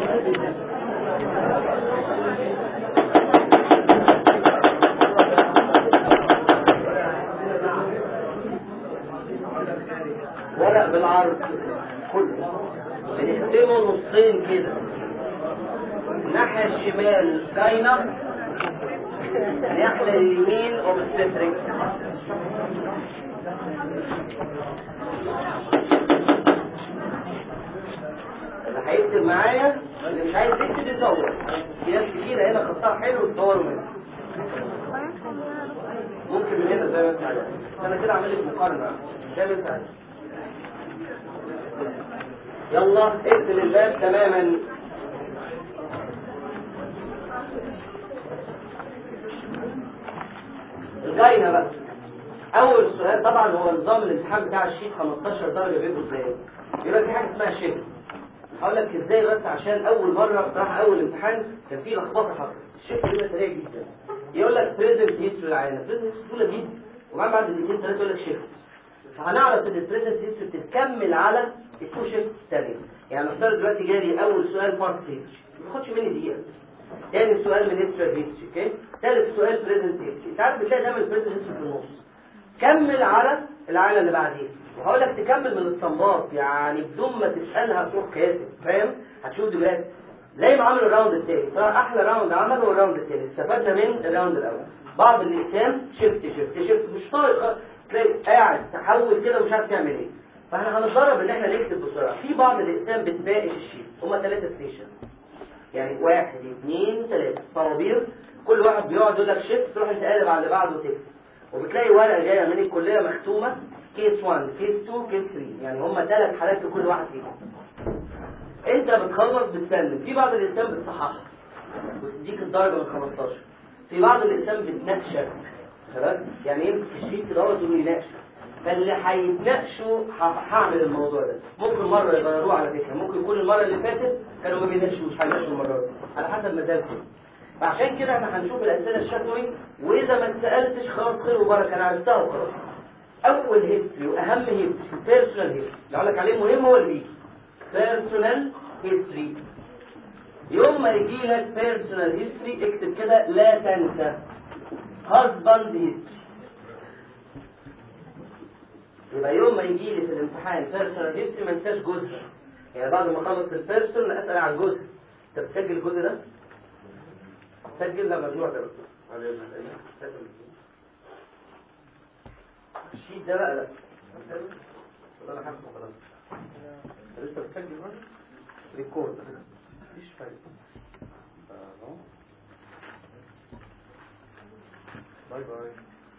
ورق بالعرض كله بنقسمه نصين كده الناحية الشمال جاينة الناحية اليمين اوبستريك اللي هيكتب معايا اللي مش عايز يكتب يصور في ناس كتير هنا خطها حلو تصوروا منه ممكن من هنا زي ما انت عايز انا كده عامل لك مقارنه زي ما انت عايز يلا اقفل الباب تماما الجاينه بقى اول سؤال طبعا هو نظام الامتحان بتاع الشيت 15 درجه بيبقوا ازاي يبقى في حاجه اسمها شيفت هقول لك ازاي بس عشان اول مره بصراحه اول امتحان كان فيه لخبطه حصلت الشيفت ده سريع جدا يقول لك بريزنت هيستوري العينه بريزنت سهوله جدا وبعد بعد الاثنين ثلاثه يقول لك شيفت فهنعرف ان البريزنت هيستوري بتتكمل على التو شيفتس الثانيه يعني نفترض دلوقتي جالي اول سؤال بارت هيستوري ما بياخدش مني دقيقه تاني سؤال من هيستوري هيستوري اوكي ثالث سؤال بريزنت هيستوري انت عارف بتلاقي دايما البريزنت هيستوري في النص كمل على العالم اللي بعديه وهقول لك تكمل من الصنباط يعني بدون ما تسالها تروح كاتب فاهم هتشوف دلوقتي زي ما عملوا الراوند التاني صراحه احلى راوند عمله الراوند التاني استفدنا من الراوند الاول بعض الاقسام شفت شفت شفت مش طايق تلاقي قاعد تحول كده ومش عارف تعمل ايه فاحنا هنتدرب ان احنا نكتب بسرعه في بعض الاقسام بتناقش الشيت هما ثلاثه ستيشن يعني واحد اثنين ثلاثه طوابير كل واحد بيقعد يقول لك شيفت تروح انت قالب على اللي بعده وتكتب وبتلاقي ورقه جايه من الكليه مختومه كيس 1 كيس 2 كيس 3 يعني هم ثلاث حالات لكل واحد فيهم انت بتخلص بتسلم في بعض الاقسام بتصححها وتديك الدرجه من 15 في بعض الاقسام بتناقشك خلاص يعني ايه في الشيت كده دوت يناقشك فاللي هيتناقشوا هعمل الموضوع ده ممكن مره يغيروه على فكره ممكن يكون المره اللي فاتت كانوا ما بيناقشوش هيناقشوا المره دي على حسب مزاجهم فعشان كده احنا هنشوف الاسئله الشفوي واذا ما اتسالتش خلاص خير وبركه انا عرفتها وخلاص اول هيستوري واهم هيستوري بيرسونال هيستوري اللي اقول لك عليه مهم هو اللي بيجي بيرسونال هيستوري يوم ما يجي لك بيرسونال هيستوري اكتب كده لا تنسى هازباند هيستوري يبقى يوم ما يجي لي في الامتحان بيرسونال هيستوري ما انساش جزء يعني بعد ما اخلص البيرسونال اسال عن جزء انت بتسجل الجزء ده؟ سجل لا ممنوع ده الشيت ده بقى لا انا حاسبه خلاص لسه بتسجل بقى ريكورد مفيش فايده اهو باي باي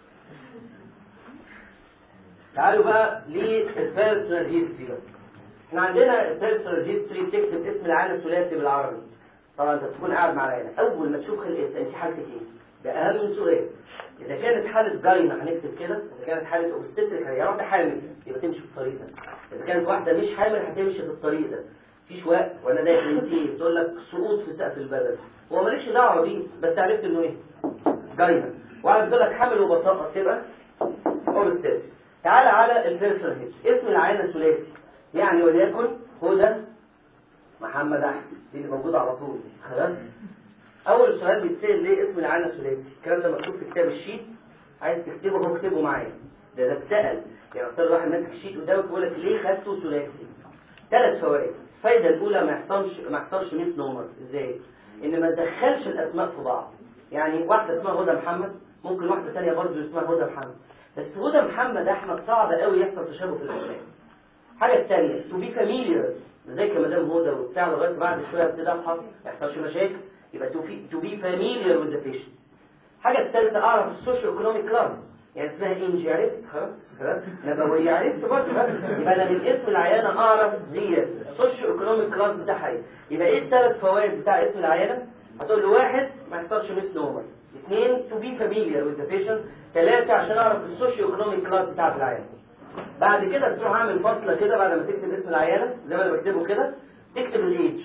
تعالوا بقى للبيرسونال هيستوري بقى احنا عندنا البيرسونال هيستوري بتكتب اسم العالم الثلاثي بالعربي طبعا انت بتكون قاعد مع العيله اول ما تشوف خلقتها انت حالتك ايه ده اهم سؤال اذا كانت حاله جاينه هنكتب كده اذا كانت حاله اوبستريك هي واحده حامل يبقى تمشي في الطريق ده اذا كانت واحده مش حامل هتمشي في الطريق ده مفيش وقت وانا داخل نسيت تقول لك سقوط في سقف البدن هو مالكش دعوه بيه بس عرفت انه ايه جاينه واحد بيقول لك حامل وبطاقه تبقى اوبستريك تعال على البيرسونال هيستوري اسم العيله الثلاثي يعني وليكن هدى محمد احمد دي اللي موجوده على طول خلاص اول سؤال بيتسال ليه اسم العالم الثلاثي الكلام ده مكتوب في كتاب الشيت عايز تكتبه هو اكتبه معايا ده ده اتسال يعني اختار واحد ماسك الشيت قدامك يقول لك ليه خدته ثلاثي ثلاث فوائد الفايده الاولى ما يحصلش ما يحصلش ميس نمر ازاي ان ما تدخلش الاسماء في بعض يعني واحده اسمها هدى محمد ممكن واحده ثانيه برضه اسمها هدى محمد بس هدى محمد احمد صعب قوي يحصل تشابه في الاسماء الحاجه الثانيه تو بي فاميليار زي كمدام هدى وبتاع لغايه بعد شويه ابتدى ابحث ما يحصلش مشاكل يبقى تو بي فاميليار وذ ذا بيشنت الحاجه الثالثه اعرف السوشيو ايكونوميك كلاس يعني اسمها انجي عرفت خلاص خلاص نبويه عرفت برضه يبقى انا من اسم العيانه اعرف دي السوشيو ايكونوميك كلاس بتاعها ايه يبقى ايه الثلاث فوائد بتاع اسم العيانه هتقول له واحد ما يحصلش ميس نومر اثنين تو بي فاميليار وذ ذا بيشنت ثلاثه عشان اعرف السوشيو ايكونوميك كلاس بتاعت العيانه بعد كده تروح عامل فصلة كده بعد ما تكتب اسم العيانة زي ما انا بكتبه كده تكتب الايدج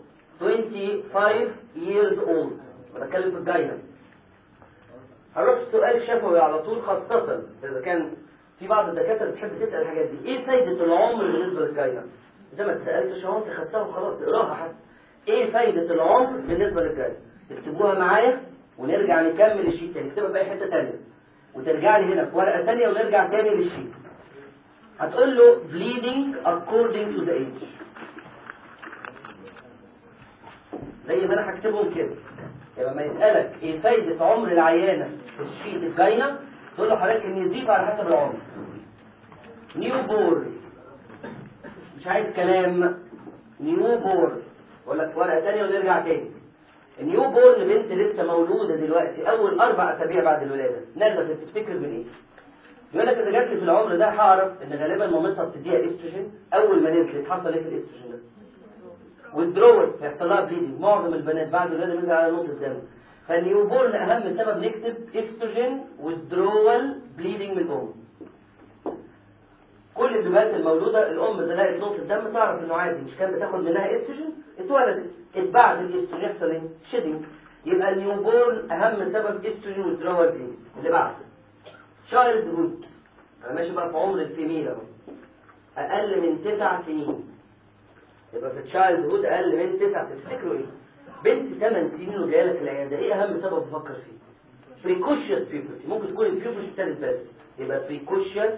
25 years old بتكلم في الجاينة هنروح السؤال الشفوي على طول خاصة إذا كان في بعض الدكاترة بتحب تسأل الحاجات دي إيه فايدة العمر بالنسبة للجاينة؟ إذا ما اتسألتش أهو أنت خدتها وخلاص اقراها حتى ايه فايدة العمر بالنسبة للجاي تكتبوها معايا ونرجع نكمل الشيت تاني اكتبها في اي حتة تانية وترجع لي هنا في ورقة تانية ونرجع تاني للشيت هتقول له bleeding according to the age زي ما انا هكتبهم كده يبقى ما يسألك ايه فايدة عمر العيانة في الشيت الجاينة تقول له حضرتك ان يزيد على حسب العمر نيو بورن مش عايز كلام نيو بورن اقول لك ورقة تانية ونرجع تاني النيو بورن بنت لسه مولودة دلوقتي أول أربع أسابيع بعد الولادة نازلة تفتكر من إيه؟ يقول لك إذا جات لي في العمر ده هعرف إن غالبا مامتها بتديها استروجين أول ما نزلت حصل إيه في الاستروجين ده؟ withdrawal يحصل لها بليدنج معظم البنات بعد الولاده بينزل على نقطه الدم فالنيو بورن اهم سبب نكتب استروجين withdrawal بليدنج من الام كل البيبيات المولوده الام اذا لقت نقطه دم تعرف انه عادي مش كان بتاخد منها استروجين اتولدت اتبعت الاستروجين يحصل ايه؟ شيدنج يبقى النيو بورن اهم سبب استروجين withdrawal بليدنج اللي بعده تشايلد هود انا ماشي بقى في عمر الفيميل اهو اقل من تسع سنين يبقى في تشايلد هود اقل من تسع تفتكروا ايه؟ بنت 8 سنين وجايه لك العياده ايه اهم سبب بفكر فيه؟ بريكوشيوس بيوبرتي ممكن تكون البيوبرتي ابتدت بدري يبقى بريكوشيوس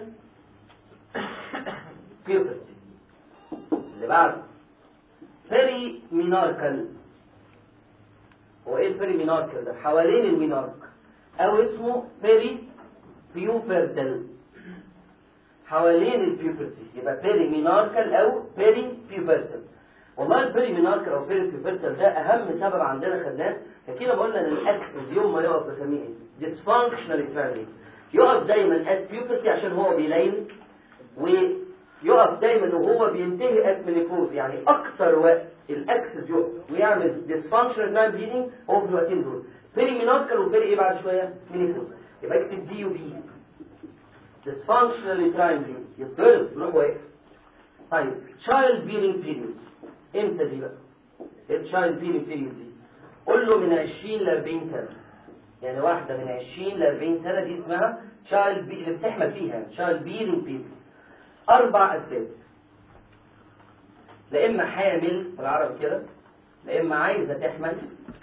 بيوبرتي اللي بعده بيري ميناركال هو ايه البيري ميناركال ده؟ حوالين المينارك او اسمه بيري بيوبرتال حوالين البيوبرتي يبقى بيري ميناركال او بيري بيوبرتال والله البيري ميناركال او بيري بيوبرتال ده اهم سبب عندنا خدناه كده قلنا ان الاكسس يوم ما يقف بسميه ايه ديسفانكشنال ترانزيت يقف دايما ات بيوبرتي عشان هو بيلين ويقف دايما وهو بينتهي ات مينيفوز يعني اكتر وقت الاكسس يقف ويعمل ديسفانكشنال تران بليدنج هو في الوقتين دول بيري ميناركال وبيري ايه بعد شويه مينيفوز يبقى اكتب دي وبي dysfunctional triangle يتضرب يروح واقف طيب child bearing period امتى دي بقى الchild bearing period دي قول له من 20 ل 40 سنة يعني واحدة من 20 ل 40 سنة دي اسمها child be... اللي بتحمل فيها child bearing period أربع أسباب لا إما حامل بالعربي كده لا إما عايزة تحمل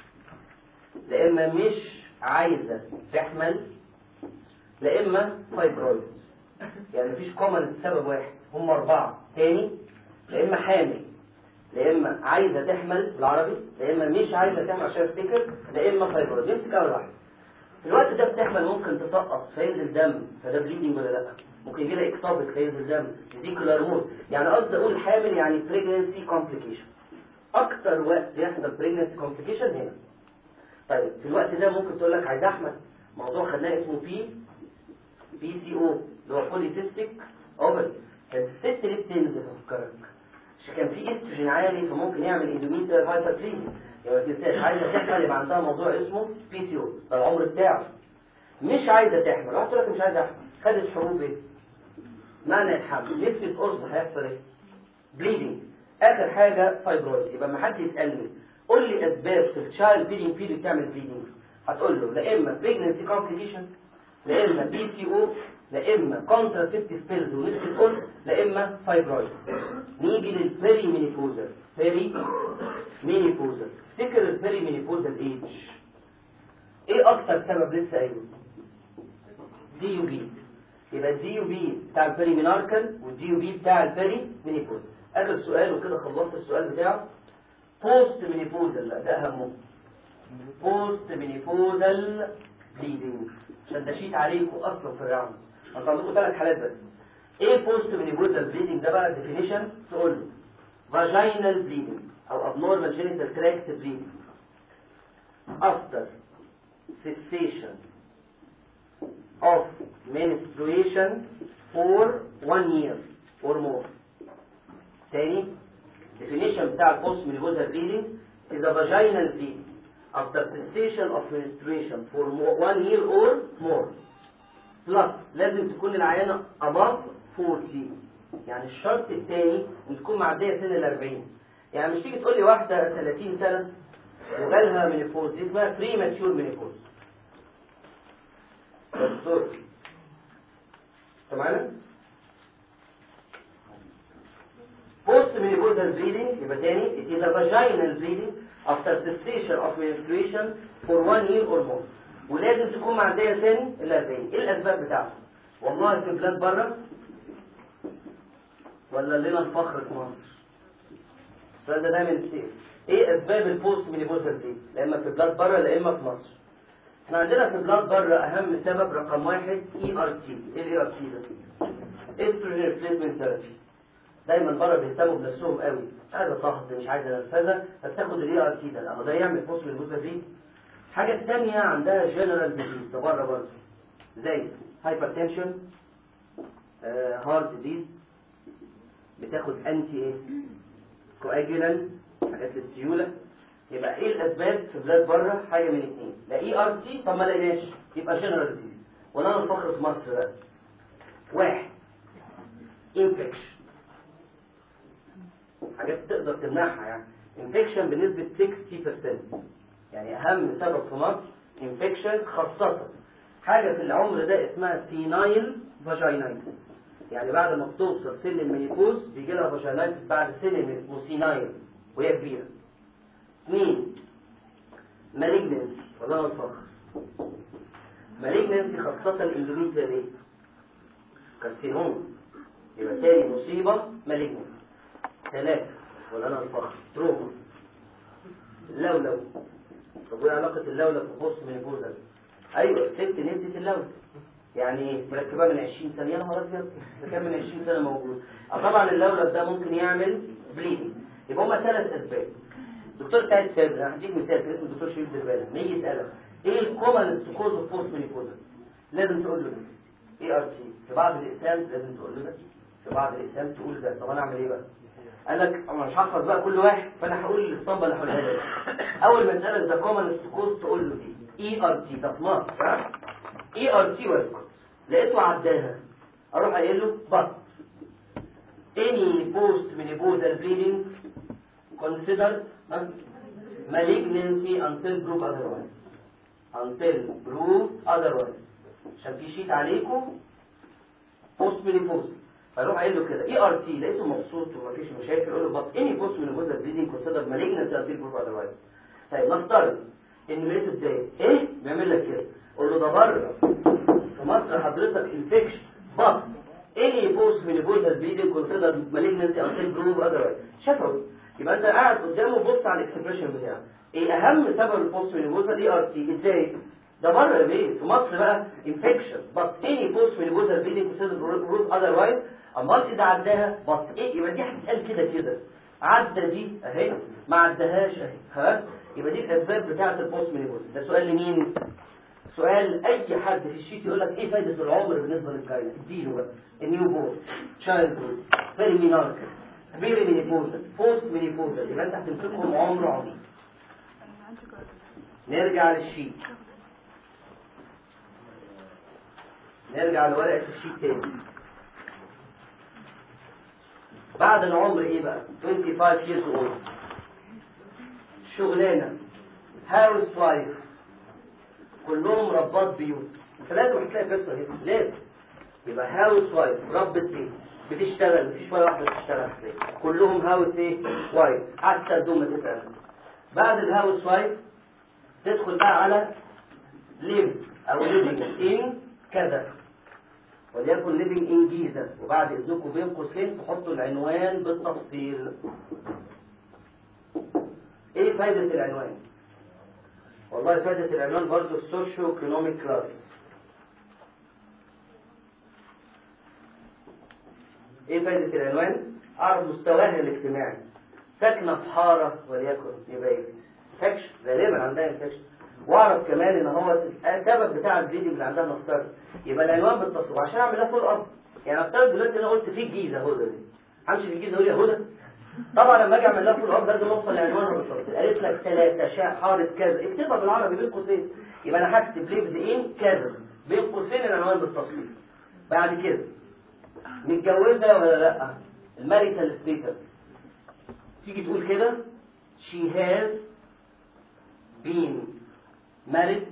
لا إما مش عايزة تحمل لا إما فايبرويد يعني مفيش كومن السبب واحد هم أربعة تاني لا إما حامل لا إما عايزة تحمل بالعربي لا إما مش عايزة تحمل عشان أفتكر لا إما فايبرويد نمسك أول واحد في الوقت ده بتحمل ممكن تسقط فينزل دم فده بليدنج ولا لا ممكن يجي لها اكتوبك فينزل دم فيزيكولار مود يعني قصدي اقول حامل يعني بريجنسي كومبليكيشن اكتر وقت بيحصل بريجنسي كومبليكيشن هنا طيب في الوقت ده ممكن تقول لك عايز احمل موضوع خدناه اسمه بي بي سي او اللي هو بوليسيستيك اوفري كانت الست اللي بتنزل افكرك عشان كان في استروجين عالي فممكن يعمل اندوميتريال هايبربليزيا يعني ما تنساش عايزه تحمل يبقى عندها موضوع اسمه بي سي او ده العمر بتاعه مش عايزه تحمل رحت لك مش عايزه احمل خدت حروب ايه؟ معنى الحمل نفس القرص هيحصل ايه؟ بليدنج اخر حاجه فايبرويد يبقى ما حد يسالني قول لي اسباب في التشايلد بيدنج بيريد بتعمل بليدنج هتقول له لا اما بريجنسي كومبليكيشن لا اما بي سي او لا اما كونتراسيبتيف بيلز ونفس القرص لا اما فايبرويد نيجي للبيري مينيبوزال بيري مينيبوزال افتكر البيري مينيبوزال ايج ايه اكتر سبب لسه قايله دي يو بي يبقى الدي يو بي بتاع البيري ميناركل والدي يو بي بتاع البيري مينيبوزال اخر سؤال وكده خلصت السؤال بتاعه بوست مينيبوزال لا ده اهمه بوست مينيبوزال بليدنج عشان ده شيت عليكم اصلا في الراوند انت عندكم ثلاث حالات بس ايه بوست مينيبوزال بليدنج ده بقى ديفينيشن تقول له vaginal bleeding او abnormal genital tract bleeding after cessation of menstruation for one year or more تاني definition بتاع البوست مينيبوزال bleeding is a vaginal bleeding after cessation of menstruation for one year or more plus لازم تكون العيانة above 40 يعني الشرط الثاني ان تكون معدية سن ال 40 يعني مش تيجي تقول لي واحدة 30 سنة وجالها مينيفوز دي اسمها بري ماتشور مينيفوز دكتور انت معانا؟ post menopausal bleeding يبقى تاني it is a vaginal bleeding after cessation of menstruation for one year or more ولازم تكون معديه سن ال 40 ايه الاسباب بتاعته والله في بلاد بره ولا لنا الفخر في مصر السؤال ده دايما يتسال ايه اسباب البوست مينيبوزال دي لا اما في بلاد بره لا اما في مصر احنا عندنا في بلاد بره اهم سبب رقم واحد اي ار تي ايه الاي ار تي ده استروجين ريبليسمنت ثيرابي دايما بره بيهتموا بنفسهم قوي مش عايزه صهد مش عايزه نرفزه فبتاخد الاي ار تي ده اهو ده يعمل بوست مينيبوزال دي الحاجه الثانيه عندها جنرال ديزيز ده بره برضه زي هايبرتنشن هارت ديزيز بتاخد انتي ايه كواجولانت حاجات للسيوله يبقى ايه الاسباب في بلاد بره حاجه من اثنين لا اي ار تي طب ما لقيناش يبقى جنرال ديزيز ولا انا الفخر في مصر بقى واحد انفكشن حاجات تقدر تمنعها يعني انفكشن بنسبه 60% يعني اهم سبب في مصر انفكشن خاصه حاجه في العمر ده اسمها سينايل فاجينايتس يعني بعد ما بتوصل سن المينيبوز بيجي لها فاجينايتس بعد سن اللي اسمه سينايل وهي كبيره اثنين مالجنسي ولا انا الفخر مالجنسي خاصة الاندوميتريال ايه؟ كارسينوم يبقى تاني مصيبة مالجنسي ثلاثة ولا انا الفخر تروما اللولو طب وايه علاقة اللولو في بوست مينيبوزال؟ ايوه الست نسيت اللولو يعني ايه مركباه من 20 سنه يا نهار ابيض ده كان من 20 سنه موجود طبعا اللولب ده ممكن يعمل بليدنج يبقى هما ثلاث اسباب دكتور سعيد سابر انا هديك مثال اسمه الدكتور شريف دربالة مية يتقلق ايه الكومنست كوز اوف بوست مينيبوزا لازم تقول له ده اي ار تي في بعض الاقسام لازم تقول له ده في بعض الاقسام تقول ده طب انا اعمل ايه بقى قال لك انا مش هحفظ بقى كل واحد فانا هقول الاسطمبه اللي هقولها لك اول ما اسالك ده كومنست كوز تقول له دي اي ار تي ده في مصر اي ار تي واسكت لقيته عداها اروح قايل له but any post menopausal bleeding considered malignancy until proved otherwise until proved otherwise عشان في شيت عليكم post menopausal فاروح قايل له كده اي ار تي لقيته مبسوط ومفيش مشاكل اقول له but any post menopausal bleeding considered malignancy until proved otherwise طيب نفترض ان لقيته اتضايق ايه بيعمل لك كده قول له ده بره في مصر حضرتك انفكشن but any post menopausal bleeding considered malignancy until proved otherwise شفوي يبقى انت قاعد قدامه بص على الاكسبريشن بتاعه ايه اهم سبب البوست مينيبوزا دي ار تي ازاي ده بره يا بيه في مصر بقى انفكشن but any post menopausal bleeding considered proved otherwise امال اذا عداها but ايه يبقى دي هتتقال كده كده عدى دي اهي ما عدهاش اهي ها يبقى دي الاسباب بتاعه البوست مينيبوزا ده سؤال لمين سؤال اي حد في الشيت يقول لك ايه فايده العمر بالنسبه للكاينه اديله بقى النيو بورن تشايلد هود فيري ميناركل فيري مينيبوزال بوست مينيبوزال يبقى انت هتمسكهم عمر عظيم نرجع للشيت نرجع لورقه الشيت تاني بعد العمر ايه بقى 25 years old شغلانه هاوس وايف كلهم ربات بيوت انت لازم هتلاقي قصه هنا لازم يبقى هاوس وايف ربة بيت بتشتغل مفيش ولا واحده بتشتغل هتلاقي كلهم هاوس ايه وايف حتى بدون ما تسال بعد الهاوس وايف تدخل بقى على ليفز او ليفنج ان كذا وليكن ليفنج ان جيزه وبعد اذنكم بين قوسين تحطوا العنوان بالتفصيل ايه فايده العنوان والله فائدة العنوان برضو السوشيو ايكونوميك كلاس ايه فائدة العنوان؟ اعرف مستواها الاجتماعي ساكنة في حارة وليكن يبقى ايه؟ انفكشن غالبا عندها انفكشن واعرف كمان ان هو السبب بتاع البليدنج اللي عندها نفترض يبقى العنوان بالتصوير عشان اعمل لها فول اب يعني افترض دلوقتي انا قلت في الجيزه هدى دي همشي في الجيزه اقول يا هدى طبعا لما اجي اعمل لها فول اب لازم اوصل لعنوان بالتفصيل قالت لك ثلاثه شاء حاره كذا اكتبها بالعربي بين قوسين يبقى انا هكتب ليفز ان كذا بين قوسين العنوان بالتفصيل بعد كده متجوزه ولا لا الماريتال ستيتس تيجي تقول كده she has been married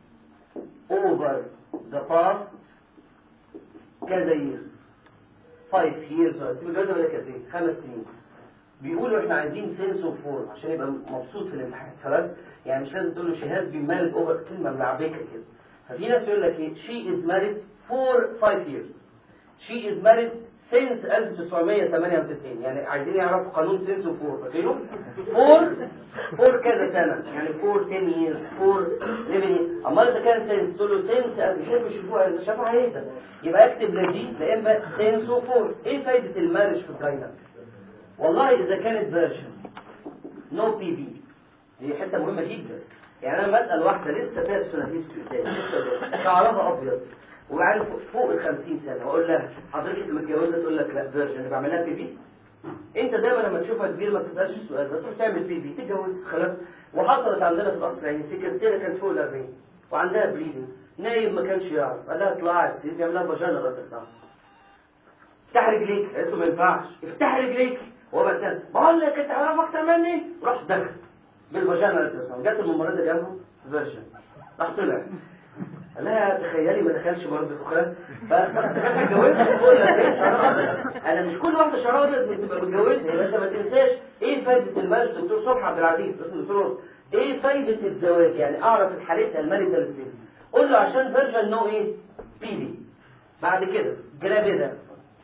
over the past كذا years 5 years سيب الجواز ده بالك قد ايه خمس سنين بيقولوا احنا عايزين سنس اوف فور عشان يبقى مبسوط في الامتحان خلاص يعني مش لازم تقول له شهاد بمال اوفر كلمه ملعبكه كده ففي ناس يقول لك ايه شي از ماريد فور 5 years شي از ماريد سينس 1998 يعني عايزين يعرفوا قانون سينس وفور فاكرينه؟ فور فور كذا سنه يعني فور 10 years فور 11 امال اذا كان سينس تقول له سينس مش يشوفوها شافها هيدا يبقى اكتب لا دي لا اما سينس وفور ايه فايده المارج في الجاينا؟ والله اذا كانت فيرجن نو بي بي دي حته مهمه جدا يعني انا بسال واحده لسه بيرسونال هيستوري تاني لسه شعرها ابيض وبعدين فوق ال 50 سنه واقول لها حضرتك متجوزه تقول لك لا فيرجن انا بعمل لها بي بي انت دايما لما تشوفها كبير ما تسالش السؤال ده تروح تعمل بي بي تتجوز خلاص وحصلت عندنا في القصر يعني سكرتيره كانت فوق ال 40 وعندها بليدنج نايم ما كانش يعرف قال لها اطلعي على السرير يعمل لها فاجانا رد الساعه افتح رجليك قالت له ما ينفعش افتح رجليك هو بقى بقول لك انت عارف اكتر مني راح دخل بالفاجانا رد الساعه جت الممرضه جنبه فيرجن راح طلع قال لها تخيلي ما دخلش برضه خلاص فاتجوزت تقول لك انا مش كل واحده شعرها ابيض بتبقى متجوزها يبقى انت ما تنساش ايه فايده المال دكتور صبحي عبد العزيز اسمه دكتور ايه فايده الزواج يعني اعرف حالتها الماريتال ستيت قول له عشان فيرجن نو ايه بي بي بعد كده جرافيدا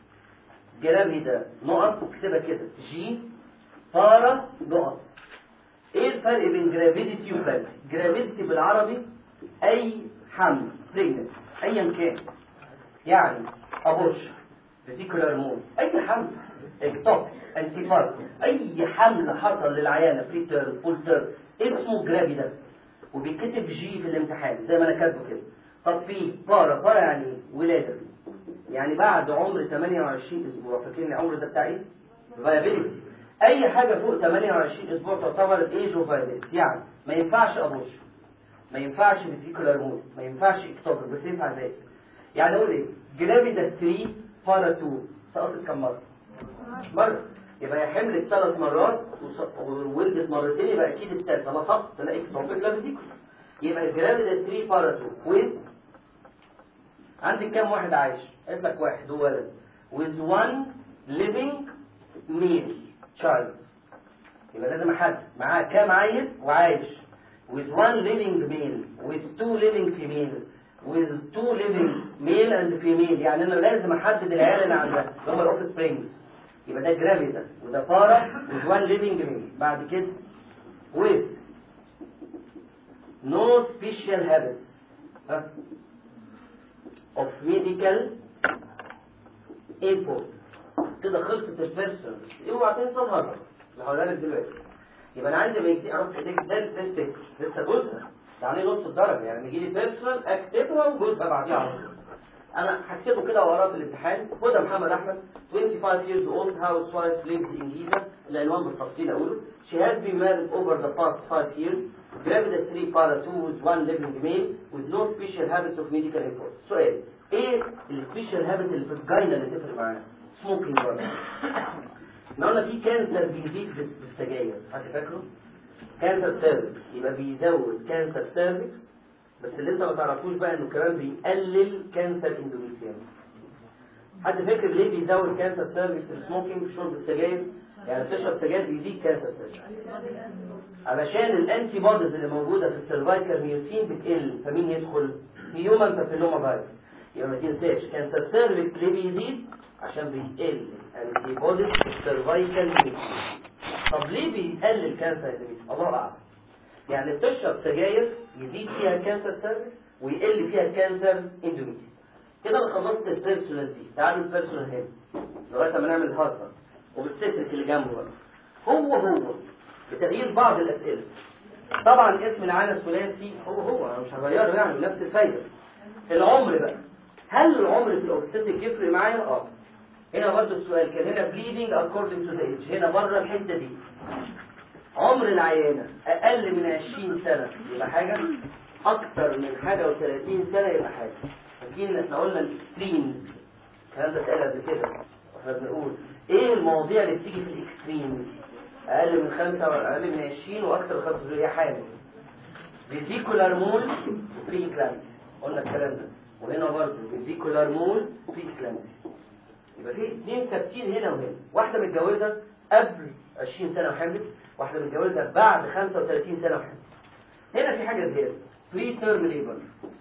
جرافيدا نقط اكتبها كده جي بارا نقط ايه الفرق بين جرافيديتي وفالسي جرافيديتي بالعربي اي حمل pregnancy ايا كان يعني ابورشن فيسيكولار مود اي حمل اكتوب انسيفار اي حمل حصل للعيانه بري تيرم فول تيرم اسمه جرافيدا وبيتكتب جي في الامتحان زي ما انا كاتبه كده طب في بارا بارا يعني ولاده يعني بعد عمر 28 اسبوع فاكرين العمر ده بتاع ايه؟ فايبيليتي اي حاجه فوق 28 اسبوع تعتبر ايج اوف فايبيليتي يعني ما ينفعش ابورشن ما ينفعش فيزيكولار مود ما ينفعش اكتوبر بس ينفع ذات يعني اقول ايه جرافيدا 3 بارا 2 سقطت كم مره مره يبقى هي حملت ثلاث مرات وولدت مرتين يبقى اكيد الثالثه لا سقط لا اكتوبر لا فيزيكولار يبقى جرافيدا 3 بارا 2 ويز عندك كام واحد عايش قلت لك واحد هو ولد with one living male child يبقى لازم احدد معاه كام عيل وعايش with one living male, with two living females, with two living male and female يعني انا لازم احدد العيال اللي عندها اللي هم الاوف سبرينجز يبقى ده جرافيدا وده بارا with one living male بعد كده with no special habits ها of medical import كده خلصت البيرسون اوعى تنسى الهرم اللي هقولها لك دلوقتي يبقى انا عندي بيجي اعرف ايديك ده ده السكر لسه جزء ده عليه نص الدرجه يعني بيجي لي بيرسونال اكتبها وجزء بعديها على طول انا هكتبه كده وراه في الامتحان خد يا محمد احمد 25 years old housewife lives in Giza العنوان بالتفصيل اقوله she has been married over the past 5 years gravid 3 para 2 with one living male with no special habits of medical import سؤال ايه السبيشال هابت اللي في الجاينه اللي تفرق معانا سموكينج برضه احنا قلنا في كانسر بيزيد بالسجاير حد فاكره؟ كانسر سيرفكس يبقى بيزود كانسر سيرفكس بس اللي انت ما تعرفوش بقى انه كمان بيقلل كانسر اندوميتريوم حد فاكر ليه بيزود كانسر سيرفكس السموكينج شرب السجاير يعني بتشرب سجاير بيزيد كانسر سيرفكس علشان الانتي بوديز اللي موجوده في السيرفايكال ميوسين بتقل فمين يدخل هيومن بابيلوما فيروس يبقى ما تنساش كانسر سيرفكس ليه بيزيد عشان بيقل الانتي بوديز في السيرفايكال ميوسين طب ليه بيقلل كانسر اندوميتريوم الله اعلم يعني بتشرب سجاير يزيد فيها الكانسر سيرفكس ويقل فيها الكانسر اندوميتريوم كده انا خلصت البيرسونال دي تعالوا البيرسونال هنا لغايه ما نعمل الهازبند وبالسترك اللي جنبه بقى هو هو بتغيير بعض الاسئله طبعا اسم العانة الثلاثي هو هو انا مش هغيره يعني بنفس الفايده العمر بقى هل العمر في الاوستاتيك يفرق معايا اه هنا برضه السؤال كان هنا bleeding according to the age هنا بره الحته دي عمر العيانه اقل من 20 سنه يبقى حاجه اكتر من حاجه و30 سنه يبقى حاجه فاكرين احنا قلنا الاكستريمز الكلام ده اتقال قبل كده احنا بنقول ايه المواضيع اللي بتيجي في الاكستريمز اقل من خمسة واقل من 20 واكتر من خمسة هي حامل فيزيكولار مول وبري كلامسي قلنا الكلام ده وهنا برضه فيزيكولار مول بري كلامسي يبقى في اثنين ثابتين هنا وهنا واحده متجوزه قبل 20 سنه وحملت واحده متجوزه بعد 35 سنه وحملت هنا في حاجه زياده بري تيرم ليبر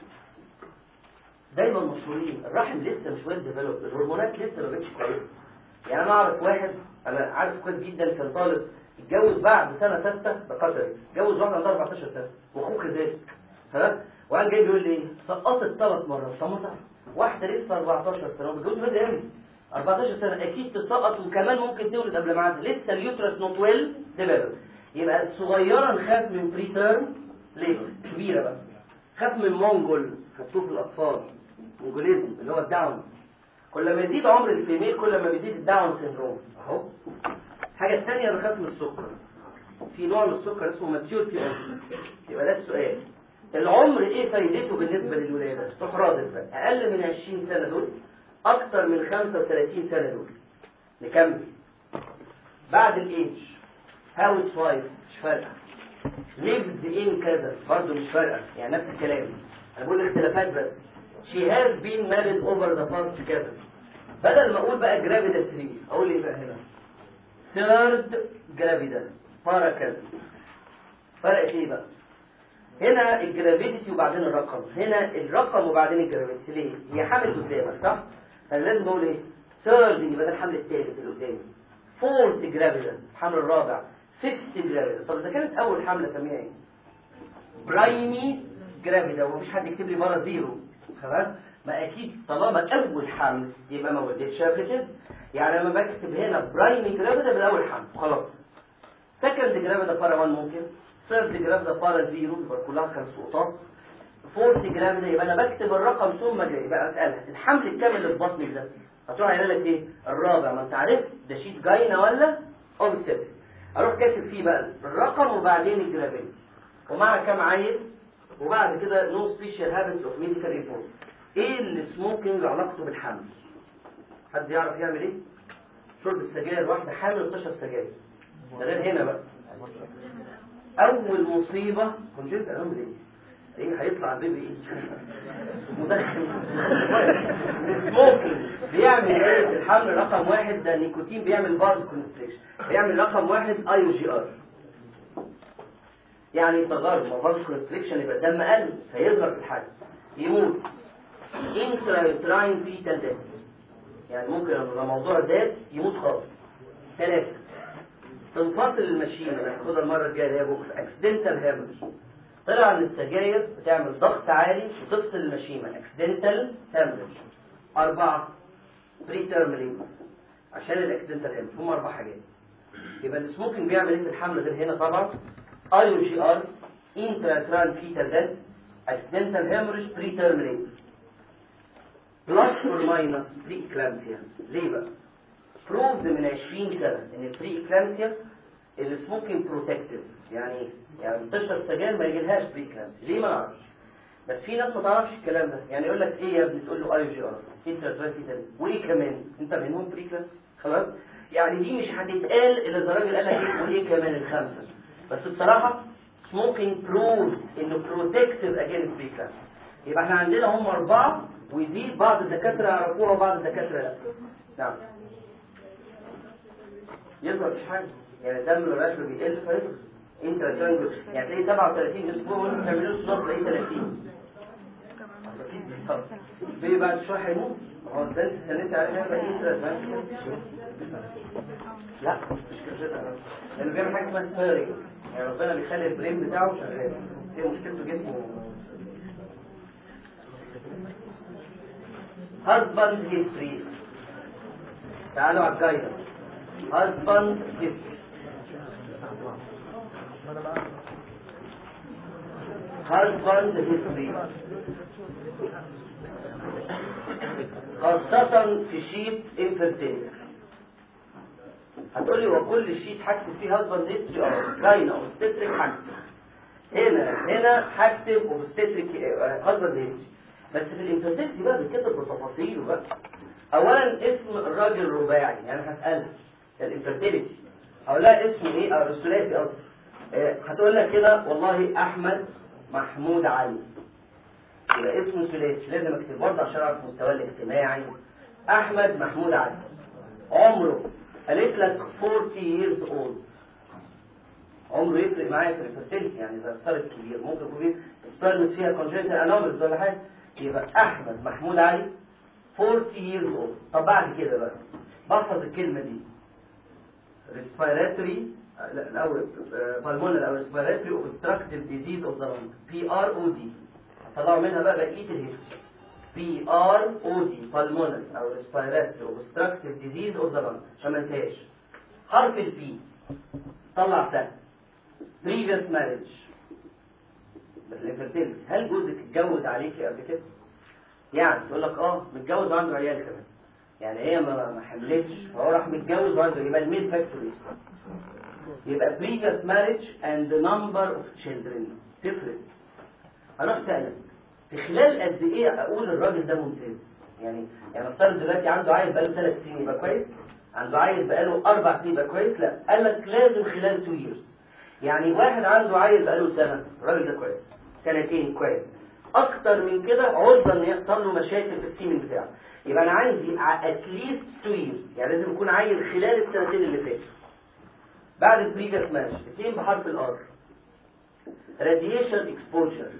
دايما مشهورين الرحم لسه مش ويل ديفلوب الهرمونات لسه ما بقتش كويسه يعني انا اعرف واحد انا عارف كويس جدا كان طالب اتجوز بعد سنه سته ده قدري اتجوز واحده عندها 14 سنه واخوه كذلك ها وقال جاي بيقول لي سقطت ثلاث مرات طب ما تعرف واحده لسه 14 سنه وبتجوز بدري قوي 14 سنه اكيد تسقط وكمان ممكن تولد قبل ميعادها لسه اليوترس نوت ويل ديفلوب يبقى صغيره نخاف من بري تيرم ليبر كبيره بقى خاف من مونجول خدتوه في الاطفال مونجوليزم اللي هو الداون كل ما يزيد عمر الفيميل كل ما بيزيد الداون سيندروم اهو الحاجه الثانيه بخاف من السكر في نوع من السكر اسمه ماتيورتي يبقى ده السؤال العمر ايه فايدته بالنسبه للولاده تحرض بقى اقل من 20 سنه دول اكتر من 35 سنه دول نكمل بعد الايدج هاوس وايف مش فارقه ليفز ان كذا برضه مش فارقه يعني نفس الكلام انا بقول الاختلافات بس she has been married over the past كذا بدل ما اقول بقى جرافيدا 3 اقول ايه بقى هنا third جرافيدا بارا كذا فرقت ايه بقى هنا الجرافيديتي وبعدين الرقم هنا الرقم وبعدين الجرافيديتي ليه هي حامل قدامك صح انا لازم اقول ايه ثيرد يبقى ده الحمل الثالث اللي قدامي فورث جرافيدا الحمل الرابع فيفث جرافيدا طب اذا كانت اول حمله اسميها ايه برايمي جرافيدا ومفيش حد يكتب لي بره زيرو خلاص ما اكيد طالما اول حمل يبقى ما ولدتش قبل كده يعني لما بكتب هنا برايمي جرافيدا بالاول حمل خلاص سكند جرافيدا بارا 1 ممكن ثيرد جرافيدا بارا زيرو يبقى كلها خمس نقطات فورث جرافيدا يبقى انا بكتب الرقم ثم جاي يبقى اسالها الحمل الكامل اللي في بطنك ده هتروح قايله لك ايه الرابع ما انت عرفت ده شيت جاينا ولا اوبستيك اروح كاتب فيه بقى الرقم وبعدين الجرافيتي ومع كام عيل وبعد كده نو سبيشال هابتس اوف ميديكال ريبورت ايه السموكينج علاقته بالحمل حد يعرف يعمل ايه شرب السجاير واحده حامل تشرب سجاير ده غير هنا بقى اول مصيبه كونجنت اعمل ايه ايه هيطلع البيبي ايه مدخن سموكينج بيعمل ايه في الحمل رقم واحد ده النيكوتين بيعمل باز كونستريكشن بيعمل رقم واحد اي او جي ار يعني تغير ما باز كونستريكشن يبقى الدم قل فيظهر في الحجم يموت انترايتراين فيتال ديث يعني ممكن لما الموضوع زاد يموت خالص ثلاثة تنفصل الماشينة هناخدها المرة الجاية اللي هي بكرة اكسيدنتال هامج طلع ان السجاير بتعمل ضغط عالي وتفصل الماشينة اكسيدنتال هامج أربعة بري تيرم ليبر عشان الاكسيدنتال هامج هم أربع حاجات يبقى السموكينج بيعمل ايه في الحمل غير هنا طبعا اي او جي ار انتراتران فيتال ديث اكسيدنتال هامج بري تيرم ليبر بلس اور ماينس بري اكلامسيا ليه بقى؟ بروفد من 20 سنه ان البري اكلامسيا السموكينج بروتكتيف يعني ايه؟ يعني بتشرب سجاير ما يجيلهاش بري اكلامسيا ليه ما نعرفش؟ بس في ناس ما تعرفش الكلام ده يعني يقول لك ايه يا ابني تقول له اي جي ار انت تاني وايه كمان؟ انت منهم بري اكلامسيا خلاص؟ يعني دي مش هتتقال الا اذا الراجل قال لك ايه وايه كمان الخمسه بس بصراحه سموكينج بروف انه بروتكتيف اجينست بري اكلامسيا يبقى احنا عندنا هم اربعه ودي بعض الدكاتره يعرفوها وبعض الدكاتره لا نعم يظهر مش حاجه يعني الدم الرشوه بيقل فيظهر انت ترانجل يعني تلاقي 37 اسبوع وانت تعملوا صوت تلاقي 30 بيه بعد شويه هيموت هو ده انت استنيت عليه هيبقى انت لا مش كده لانه بيعمل حاجه اسمها سبيرنج يعني ربنا بيخلي البرين بتاعه شغال هي مشكلته جسمه husband history تعالوا على الجايدة husband history husband history خاصة في شيت infertility هتقولي هو كل شيت هكتب فيه husband history اه جاينة او obstetric هكتب هنا هنا هكتب obstetric husband history بس في الانفرتيلتي بقى بيتكتب بتفاصيله بقى اولا اسم الراجل الرباعي يعني هسالها الانفرتيلتي هقول لها اسمه ايه او الثلاثي قصدي هتقول لك كده والله احمد محمود علي يبقى اسمه ثلاثي لازم اكتب برضه عشان اعرف مستواه الاجتماعي احمد محمود علي عمره قالت لك 40 years old عمره يفرق معايا في الفرتيلتي يعني اذا اختارت كبير ممكن يكون في سبرمز فيها congenital anomalies ولا حاجه يبقى احمد محمود علي 40 years old طب بعد كده بقى بحفظ الكلمه دي respiratory لا الاول pulmonary او respiratory obstructive disease of the lung PROD هطلعوا منها بقى بقيه الهيستوري PROD pulmonary او respiratory obstructive disease of the lung عشان ما انساهاش حرف البي طلع سهل previous marriage الانفرتيلتي هل جوزك اتجوز عليكي قبل كده؟ يعني يقول لك اه متجوز وعنده عيال كمان يعني هي ما ما حملتش فهو راح متجوز وعنده يبقى الميل فاكتوري يبقى previous marriage and the number of children تفرق هروح سألك في خلال قد ايه اقول الراجل ده ممتاز يعني يعني افترض دلوقتي عنده عيل بقاله ثلاث سنين يبقى كويس عنده عيل بقاله اربع سنين يبقى كويس لا قال لك لازم خلال 2 years يعني واحد عنده عيل بقاله سنه الراجل ده كويس سنتين كويس اكتر من كده عرضه ان يحصل له مشاكل في السيمن بتاعه يبقى انا عندي اتليست 2 years يعني لازم يكون عيل خلال السنتين اللي فاتوا بعد البريفيس ماتش اثنين بحرف الار راديشن اكسبوجر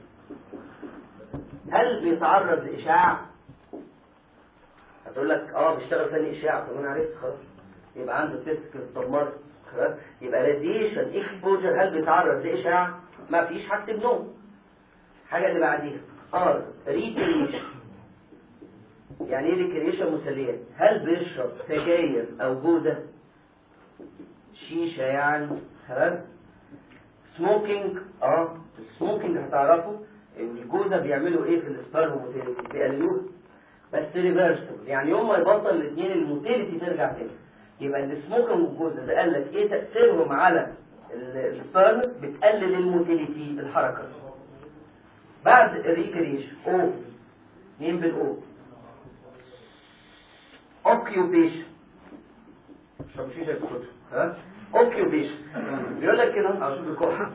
هل بيتعرض لاشعاع هتقول لك اه بيشتغل ثاني اشعاع طب انا عرفت خلاص يبقى عنده تستكس اتدمرت خلاص يبقى راديشن اكسبوجر هل بيتعرض لاشعاع ما فيش هكتب نوم الحاجه اللي بعديها ار ريكريشن يعني ايه ريكريشن مسليات هل بيشرب سجاير او جوزه شيشه يعني خلاص سموكينج اه السموكينج هتعرفوا ان الجوزه بيعملوا ايه في السبرم موتيليتي بيقللوها بس ريفرسبل يعني يوم ما يبطل الاثنين الموتيليتي ترجع تاني يبقى السموكينج والجوزه ده قال لك ايه تاثيرهم على السبرمز بتقلل الموتيليتي الحركه بعد الريكريشن او مين بالاو اوكيوبيشن مش مش هيسكتوا ها اوكيوبيشن بيقول لك كده اشوف الكحه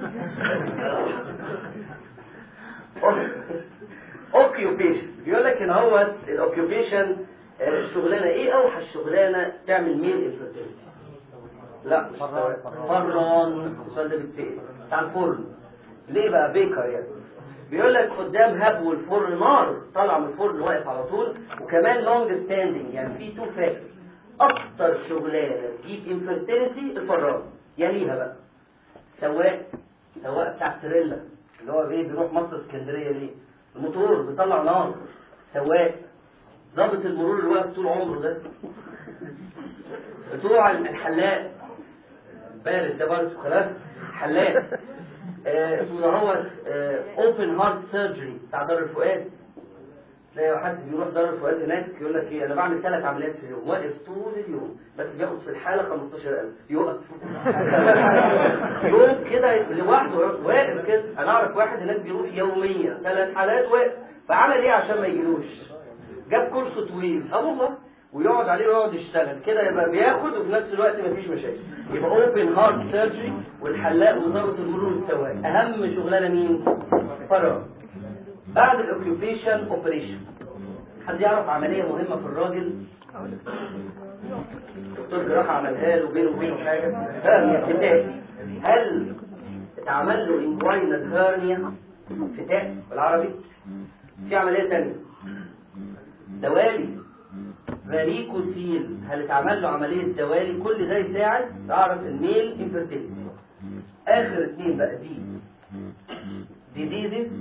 اوكيوبيشن بيقول لك ان هو الاوكيوبيشن الشغلانه ايه اوحش شغلانه تعمل ميل انفيرتيلتي لا مش فران السؤال ده بيتسال بتاع الفرن ليه بقى بيكر يعني بيقول لك قدام هب والفرن نار طالع من الفرن واقف على طول وكمان لونج ستاندنج يعني في تو فاكتور اكتر شغلانه تجيب انفيرتيلتي الفران يليها بقى سواق سواق بتاع تريلا اللي هو ايه بيروح مصر اسكندريه ليه الموتور بيطلع نار سواق ضابط المرور اللي واقف طول عمره ده بتوع الحلاق بارد ده برضه خلاص حلاق اسمه ده هو اوبن هارت سيرجري بتاع دار الفؤاد تلاقي حد بيروح دار الفؤاد هناك يقول لك ايه انا بعمل ثلاث عمليات في اليوم واقف طول اليوم بس بياخد في الحاله 15000 يقف يوم كده لوحده واقف كده انا اعرف واحد هناك بيروح يوميا ثلاث حالات واقف فعمل ايه عشان ما يجيلوش جاب كرسي طويل اه والله ويقعد عليه ويقعد يشتغل كده يبقى بياخد وفي نفس الوقت مفيش مشاكل يبقى اوبن هارت سيرجري والحلاق وضابط المرور والسواق اهم شغلانه مين؟ فراغ بعد الاوكيوبيشن اوبريشن حد يعرف عمليه مهمه في الراجل دكتور جراحه عملها له بينه وبينه حاجه لا من الفتاء هل اتعمل له انجوينال هيرنيا فتاء بالعربي في عمليه ثانيه دوالي فاريكوسيل هل اتعمل له عمليه دوالي كل ده يساعد تعرف الميل انفيرتيلتي اخر اثنين بقى دي ديزيزز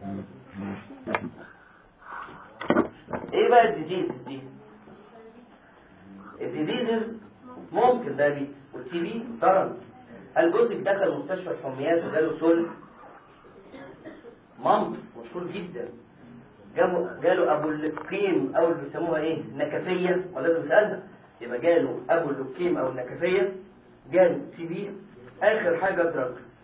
ايه بقى الديزيز دي الديزيزز ممكن دايابيتس والتي بي ضرر هل جوزك دخل مستشفى الحميات وجاله سل مامبس مشهور جدا جابوا جاله ابو اللوكيم او اللي بيسموها ايه نكفيه ولازم نسالها يبقى جاله ابو اللوكيم او النكفيه جاله تي بي اخر حاجه دراجز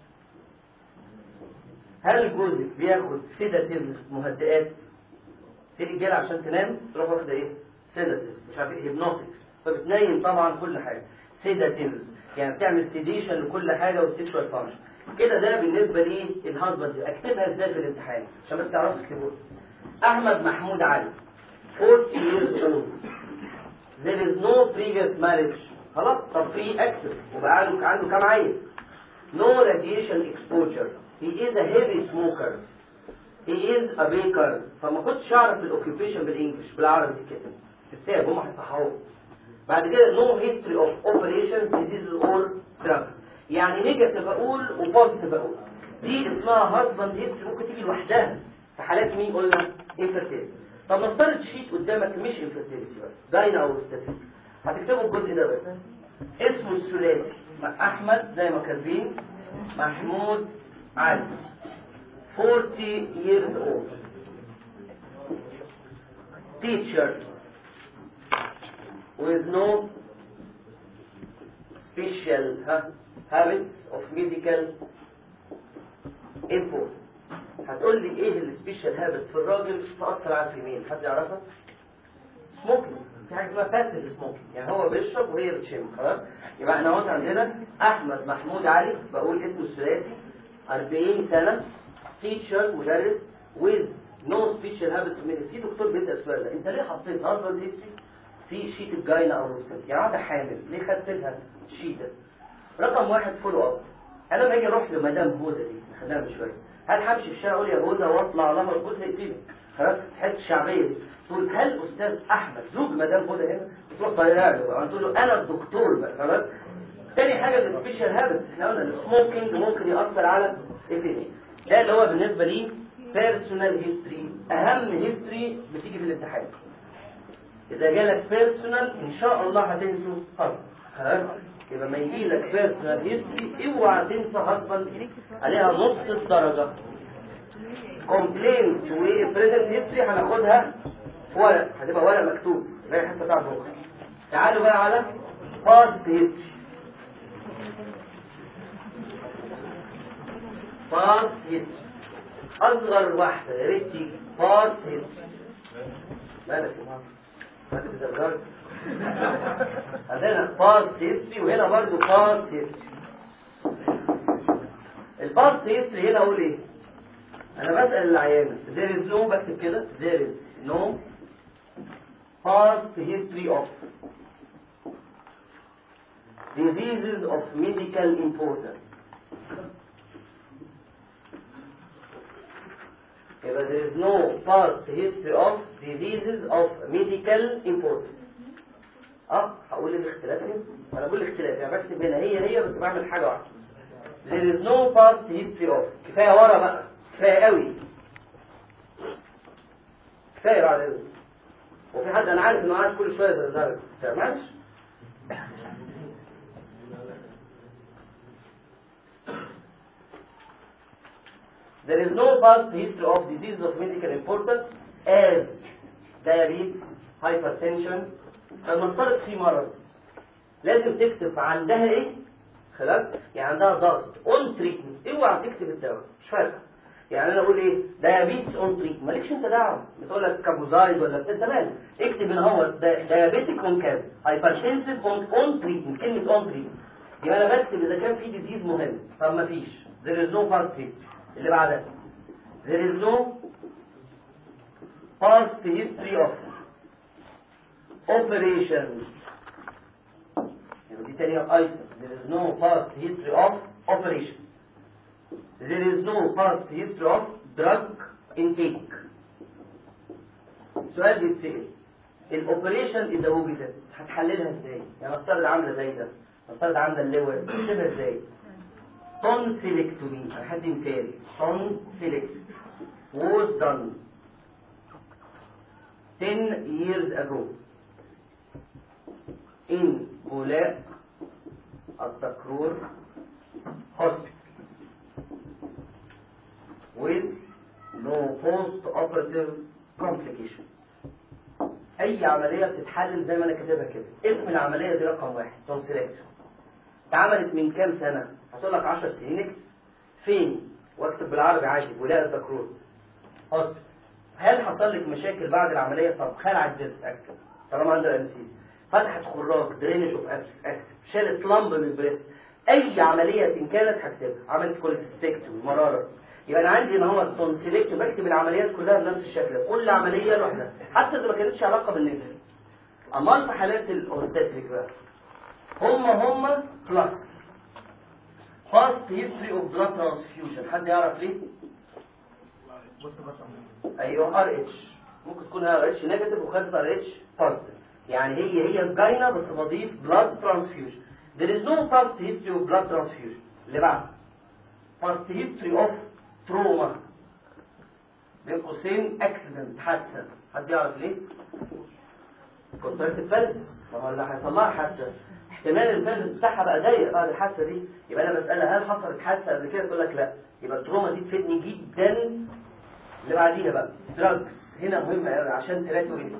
هل جوزك بياخد سيداتيفز مهدئات في رجاله عشان تنام تروح واخده ايه سيداتيفز مش عارف ايه هيبنوتكس فبتنيم طبعا كل حاجه سيداتيفز يعني بتعمل سيديشن لكل حاجه والسيكشوال فانكشن كده ده بالنسبه لي الهازبند اكتبها ازاي في الامتحان عشان بس تعرفوا تكتبوها احمد محمود علي 40 years old there is no previous marriage خلاص طب free active وبقى عنده عنده كام عيل no radiation exposure he is a heavy smoker he is a baker فما كنتش اعرف الاوكيبيشن بالانجلش بالعربي كده تتساب هم هيصححوه بعد كده no history of operations diseases or drugs يعني نيجاتيف اقول وبوزيتيف اقول دي اسمها هازبند هيستري ممكن تيجي لوحدها في حالات مين قلنا انفيرتيلتي طب نفترض شيت قدامك مش انفيرتيلتي بس داينا او ستاتيك هتكتبوا الجزء ده بس اسمه الثلاثي مع احمد زي ما كاتبين محمود علي 40 years old teacher with no special huh, habits of medical importance هتقول لي ايه السبيشال هابتس في الراجل تأثر على الفيميل حد يعرفها؟ سموكينج في حاجه اسمها باسيف سموكينج يعني هو بيشرب وهي بتشم خلاص يبقى احنا اهوت عندنا احمد محمود علي بقول اسمه الثلاثي 40 سنه تيتشر مدرس with no special habits of medical في دكتور بيسال السؤال ده انت ليه حطيت هازارد هيستري في شيت الجاينا او الروسيت يعني واحده حامل ليه خدت لها شيتا رقم واحد فولو اب انا لما اجي اروح لمدام هدى دي خليها من شويه هل همشي في الشارع اقول يا هدى واطلع لها جوزها يقتلني خلاص الحته الشعبيه دي تقول هل استاذ احمد زوج مدام هدى هنا تروح طايرها له بقى تقول له انا الدكتور بقى خلاص تاني حاجه السبيشال هابتس احنا قلنا السموكينج ممكن ياثر على الفيني ده اللي هو بالنسبه لي بيرسونال هيستوري اهم هيستوري بتيجي في الامتحان اذا جالك بيرسونال ان شاء الله هتنسوا خلاص خلاص يبقى ما يجي لك بيرسونال هيستوري اوعى تنسى هاسبند عليها نص الدرجه كومبلينت وبريزنت هيستوري هناخدها في ورق هتبقى ورق مكتوب زي الحصه بتاعت بكره تعالوا بقى على باست هيستوري باست هيستوري اصغر واحده يا ريت تيجي باست هيستوري مالك يا ماما مالك بزرجرك عندنا باست هيستوري وهنا برضه باست هيستوري الباست هيستوري هنا اقول ايه انا بسال العيانه there is no بكتب كده there is no past history of diseases of medical importance يبقى there is no past history of diseases of medical importance اه هقول الاختلاف هنا انا بقول الاختلاف يعني بكتب هنا هي هي بس بعمل حاجه واحده there is no past history of كفايه ورا بقى كفايه قوي كفايه على قوي وفي حد انا عارف انه قاعد كل شويه زي ده معلش There is no past history of diseases of medical importance as diabetes, hypertension فنفترض في مرض لازم تكتب عندها ايه خلاص يعني عندها ضغط اون تريتمنت اوعى تكتب الدواء مش فارقه يعني انا اقول ايه دايابيتس اون تريتمنت مالكش انت دعوه بتقول لك كابوزايد ولا بتاع تمام اكتب ان هو دايابيتيك اون كام هايبرتنسيف اون اون تريتمنت كلمه اون تريتمنت يبقى انا بكتب اذا كان في ديزيز مهم طب ما فيش there is no past history اللي بعدها there is no past history of operations يبقى دي تانية item there is no past history of operations there is no past history of drug intake سؤال بيتسأل الاوبريشن اذا وجدت هتحللها ازاي؟ يعني نفترض عامله زي ده نفترض عامله الليور تكتبها ازاي؟ tonsillectomy انا حد مثالي tonsillectomy was done 10 years ago in بولاق الدكرور hospital with no post-operative complications اي عمليه بتتحلل زي ما انا كاتبها كده اسم العمليه دي رقم واحد tonsillectomy اتعملت من كام سنه هتقول لك 10 سنين اكتب فين واكتب بالعربي عادي ولاء الدكرور هوسبيتال هل حصل لك مشاكل بعد العمليه طب خلع الضرس اكتب طالما عنده انسيز فتحت خراج درينج اوف ابس اكتب شالت لمب من البريس اي عمليه ان كانت هكتبها عملت كوليسيستكتومي مراره يبقى انا عندي ان هو التونسيلكت بكتب العمليات كلها بنفس الشكل كل عمليه لوحدها حتى اذا ما كانتش علاقه بالنسل امال في حالات الاوبستريك بقى هم هم بلس past history of blood transfusion حد يعرف ليه؟ ايوه ار اتش ممكن تكون ار اتش نيجاتيف وخدت ار اتش بوزيتيف يعني هي هي الجاينه بس بضيف بلاد ترانسفيوجن there is no past history of blood transfusion اللي بعد past history of trauma بين قوسين اكسيدنت حادثه حد يعرف ليه؟ كونتراكت الفلس ما هو اللي هيطلعها حادثه احتمال الفلس بتاعها بقى ضيق بعد الحادثه دي يبقى انا بسالها هل حصلت حادثه قبل كده تقول لك لا يبقى التروما دي تفيدني جدا اللي بعديها بقى دراجز هنا مهمه قوي عشان تلاتو ايه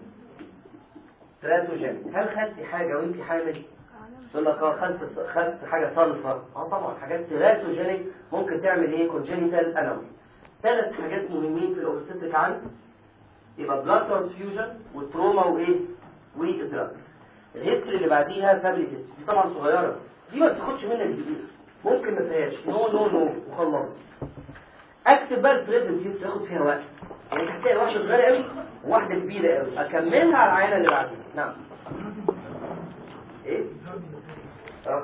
تلاتوجين هل خدتي حاجه وانت حامل تقول لك اه خدت خدت حاجه صلفه اه طبعا حاجات تلاتوجينيك ممكن تعمل ايه كونجينيتال انومي ثلاث حاجات مهمين في الاوبستريك عندي يبقى بلاد ترانسفيوجن والتروما وايه والدراجز الهيستوري اللي بعديها فاميلي هيستوري دي طبعا صغيره دي ما بتاخدش منك كتير ممكن ما فيهاش نو نو نو وخلصت اكتب بقى البريزنت هيستوري ياخد فيها وقت يعني هتلاقي واحده صغيره قوي وواحده كبيره قوي اكملها على العينه اللي بعديها نعم ايه اه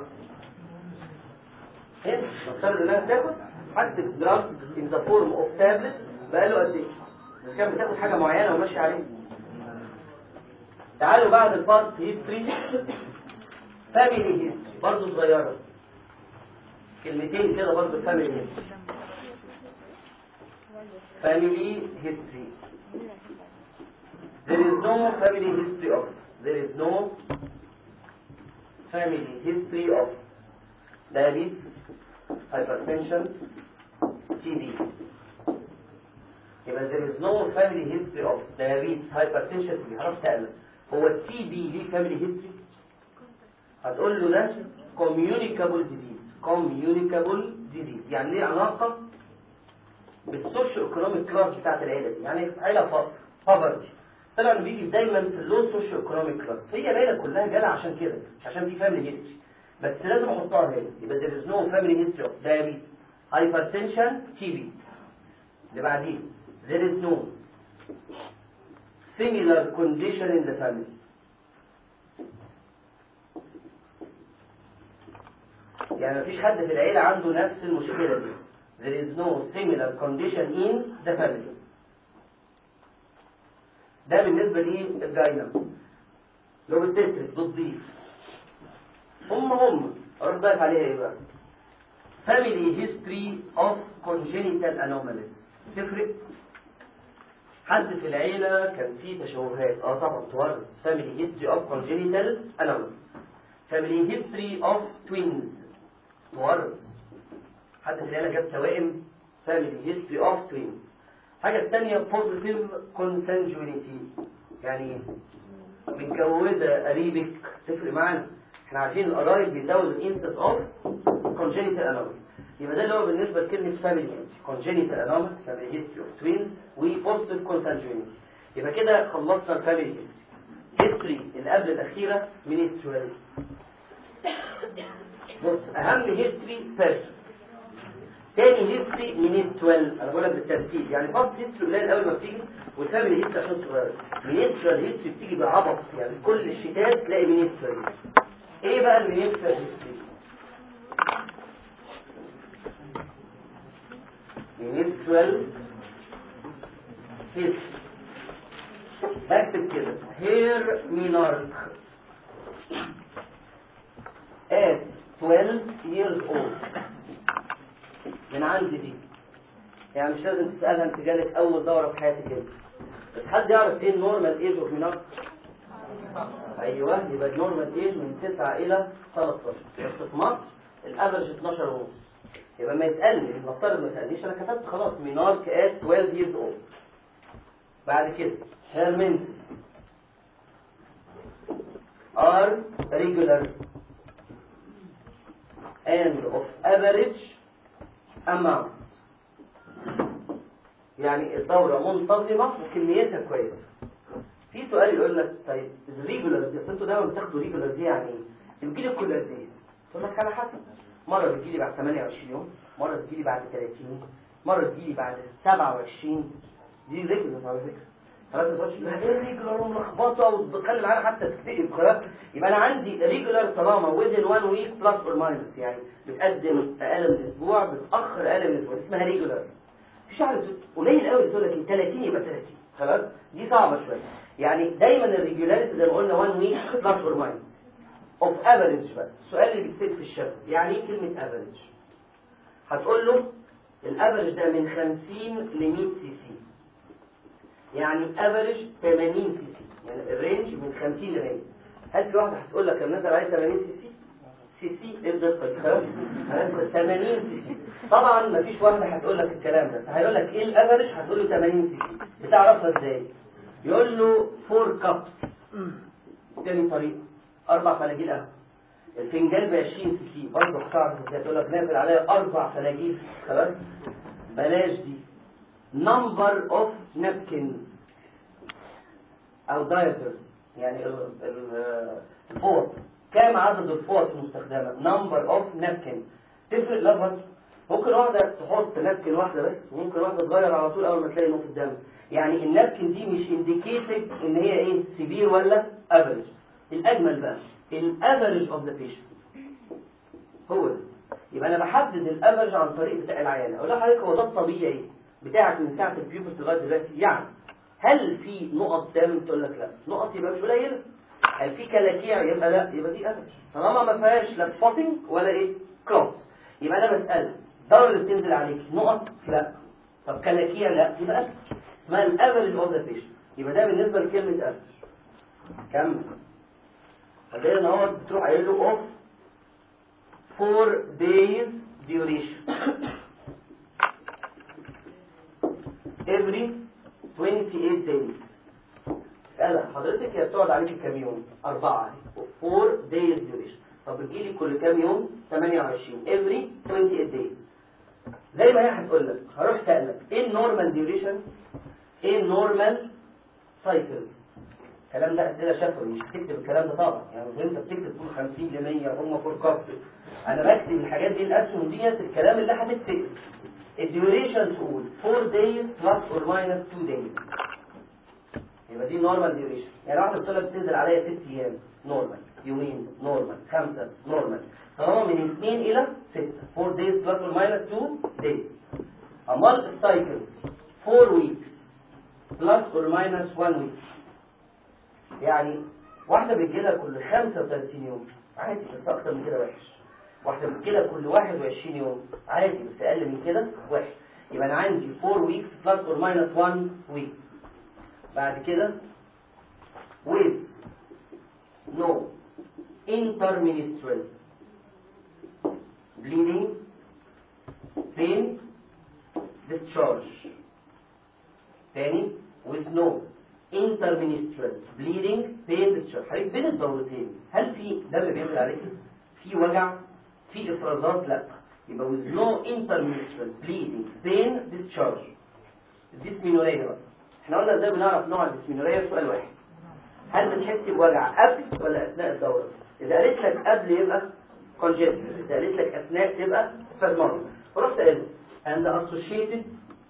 هنا نفترض انها بتاخد هكتب دراج ان ذا فورم اوف تابلتس بقاله قد ايه بس كانت بتاخد حاجه معينه وماشيه عليها تعالوا بعد البارت هيستوري فاميلي هيستوري برضه صغيره كلمتين كده برضه فاميلي هيستوري family history there is no family history of there is no family history of diabetes hypertension TB يبقى there is no family history of diabetes hypertension TB عرفت تعمل هو التي بي ليه family history هتقول له ده communicable disease communicable disease يعني ليه علاقة بالسوشيو ايكونوميك كلاس بتاعت العيله دي يعني عيله فقر بافرتي طلع انه بيجي دايما في اللو سوشيو ايكونوميك كلاس هي العيله كلها جايه عشان كده مش عشان في فاميلي هيستوري بس لازم احطها هنا يبقى there is no family history of diabetes hypertension TB اللي بعديه there is no similar condition in the family يعني مفيش حد في العيله عنده نفس المشكله دي there is no similar condition in the family ده بالنسبة للجاينا لو بتسترك بتضيف هم هم اروح ضايف عليها ايه بقى family history of congenital anomalies تفرق حد في العيلة كان فيه تشوهات اه طبعا تورث family history of congenital anomalies family history of twins تورث حد في العيلة جاب توائم family history of twins الحاجة الثانية positive consanguinity يعني متجوزة قريبك تفرق معانا احنا عارفين القرايب بيزود الانسس اوف congenital anomalies يبقى ده اللي هو بالنسبة لكلمة family history congenital anomalies family history of twins و positive consanguinity يبقى كده خلصنا الفاميلي history history اللي قبل الأخيرة ministerial بص أهم history person تاني هيستري منيستوال انا بقول لك بالترتيب يعني فاست هيستري قليل قوي ما بتيجي والفاميلي هيستري عشان صغير منيستوال هيستري بتيجي بعبط يعني كل الشتات تلاقي منيستوال ايه بقى المنيستوال هيستري منيستوال هيستري بكتب كده هير مينارك at 12 years old من عندي دي يعني مش لازم تسألها انت جالك أول دورة في حياتك انت بس حد يعرف ايه النورمال ايج اوف مينار ايوه يبقى النورمال ايج من 9 إلى 13 بس في مصر الافرج 12 ونص يبقى ما يسألني نفترض ما سألنيش انا كتبت خلاص مينار كات 12 years old بعد كده هيرمنتس are regular and of average amount يعني الدورة منتظمة وكميتها كويسة في سؤال يقول لك طيب الريجولار بس انتوا دايما بتاخدوا ريجولار دي يعني ايه؟ بتجيلي كل قد ايه؟ تقول لك على حسب مرة بتجيلي بعد 28 يوم مرة بتجيلي بعد 30 مرة بتجيلي بعد 27 دي ريجولار على فكرة خلاص ما تقولش لا ايه ريجولار وملخبطه وتتكلم معانا حتى تكتئب خلاص يبقى انا عندي ريجولار طالما within one week plus or minus يعني بتقدم اقل من اسبوع بتاخر اقل من اسبوع اسمها ريجولار مفيش حاجه قليل قوي تقول لك 30 يبقى 30 خلاص دي صعبه شويه يعني دايما الريجولاريتي زي ما قلنا 1 ويك بلس اور ماينس اوف افريج بقى السؤال اللي بيتسال في الشفا يعني ايه كلمه افريج هتقول له الافريج ده من 50 ل 100 سي سي يعني افريج 80 سي سي يعني الرينج من 50 ل 100 هل في واحده هتقول لك الناس عليها 80 سي سي سي سي ايه الدقه دي خلاص 80 سي سي طبعا ما فيش واحده هتقول لك الكلام ده هيقول لك ايه الافريج هتقول له 80 سي سي بتعرفها ازاي يقول له 4 كابس تاني طريقه اربع فناجيل قهوه الفنجان ب 20 سي سي برضه هتعرف ازاي تقول لك نازل عليا اربع فناجيل خلاص بلاش دي نمبر اوف نابكنز او دايبرز يعني ال- ال- الفوط كام عدد الفوط المستخدمه نمبر اوف نابكنز تفرق لفظ ممكن واحده تحط نابكن واحده بس وممكن واحده تغير على طول اول ما تلاقي نقطه دم يعني النابكن دي مش انديكيتد ان هي ايه سيفير ولا افريج الاجمل بقى الافريج اوف ذا بيشنت هو ده يبقى انا بحدد الافريج عن طريق بتاع العيان اقول لحضرتك هو ده الطبيعي بتاعك من ساعه البيوبرتي لغايه دلوقتي يعني هل في نقط دم تقول لك لا نقط يبقى مش قليله هل في كلاكيع يبقى لا يبقى دي افريج طالما ما فيهاش لا سبوتنج ولا ايه كلوتس يبقى انا بسالك الدوره اللي بتنزل عليك نقط لا طب كلاكيع لا يبقى افريج اسمها الافريج اوف ذا بيشنت يبقى ده بالنسبه لكلمه افريج كمل هتلاقي ان هو بتروح قايل له اوف 4 days duration every 28 days اسألها حضرتك هي بتقعد عليك كام يوم؟ أربعة 4 days duration طب بتجيلي كل كام يوم؟ 28 every 28 days زي ما هي هتقول لك هروح سألك ايه النورمال ديوريشن؟ ايه النورمال سايكلز؟ الكلام ده اسئله شفوي مش هتكتب الكلام ده طبعا يعني انت بتكتب تقول 50 ل 100 هم فور كابس انا بكتب الحاجات دي الاسهم ديت الكلام اللي هتتسال الديوريشن تقول 4 days plus or minus 2 days يبقى دي نورمال ديوريشن يعني واحده بتقول لك بتنزل عليا 6 ايام نورمال يومين نورمال خمسه نورمال طالما من 2 الى 6 4 days plus or minus 2 days امال السايكلز 4 weeks plus or minus 1 week يعني واحدة بتجيلها كل 35 يوم عادي بس أكتر من كده وحش واحدة بتجيلها كل 21 يوم عادي بس أقل من كده وحش يبقى أنا عندي 4 weeks plus or minus 1 week بعد كده with no interministral bleeding pain discharge تاني with no interministral bleeding pain discharge حضرتك بين الدورتين هل في دم بينزل عليك في وجع في افرازات لا يبقى with no interministral bleeding pain discharge الديسمينوريا بقى احنا قلنا ازاي بنعرف نوع الديسمينوريا سؤال واحد هل بتحس بوجع قبل ولا اثناء الدوره اذا قالت لك قبل يبقى congenital اذا قالت لك اثناء تبقى spasmodic فرحت قايل and associated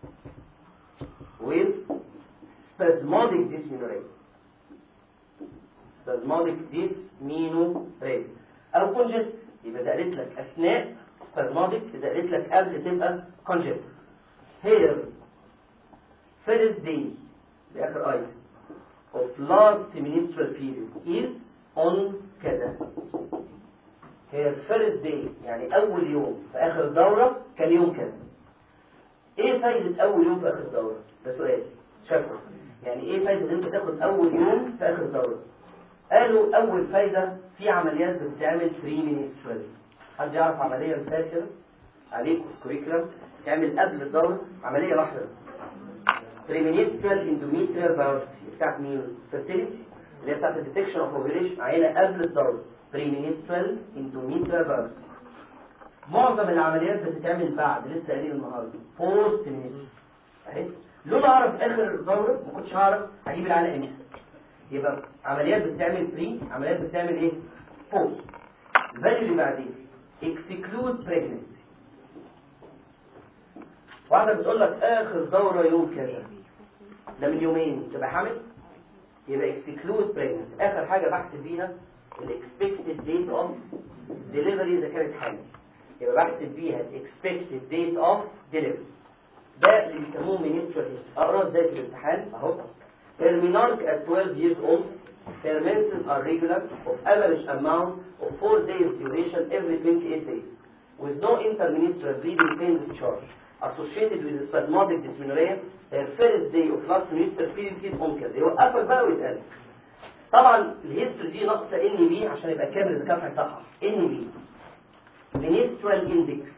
with spasmodic dysmenorrhea spasmodic dysmenorrhea او congested يبقى ده قالت لك اثناء spasmodic اذا قالت لك قبل تبقى congested here first day the اخر item of last menstrual period is on كذا here first day يعني اول يوم في اخر الدورة كان يوم كذا ايه فايدة اول يوم في اخر الدورة ده سؤال شكرا يعني ايه فايدة ان انت تاخد اول يوم في اخر الدورة قالوا اول فايدة في عمليات بتتعمل فري منسترال حد يعرف عملية مثال كده عليكم في كوريكولم تعمل قبل الدورة عملية واحدة بس بريمينسترال اندوميتريال بايوبسي بتاعت مين؟ فيرتيليتي اللي هي بتاعت الديتكشن اوف اوفيليشن عينة قبل الدورة بريمينسترال اندوميتريال بايوبسي معظم العمليات بتتعمل بعد لسه قايلين النهارده بوست منسترال اهي لولا اعرف اخر الدوره ما كنتش هعرف هجيب العلقه امتى يبقى عمليات بتعمل بري عمليات بتعمل ايه بوست الفاليو اللي بعدين اكسكلود بريجنسي واحده بتقول لك اخر دوره يوم كذا ده من يومين تبقى حامل يبقى اكسكلود بريجنسي اخر حاجه بحسب بيها الاكسبكتد ديت اوف ديليفري اذا كانت حامل يبقى بحسب بيها الاكسبكتد ديت اوف ديليفري ده اللي بيسموه منسترال اقرا ازاي في الامتحان اهو Terminarch at 12 years old Their menses are regular of average amount of 4 days duration every 28 days with no interministral bleeding pain discharge associated with spasmodic dysmenorrhea their first day of last minister period is oncurred يوقفك بقى ويسألك طبعا الهيستوري دي ناقصه ان بي عشان يبقى كامل اذا كان هيصحح ان بي منسترال اندكس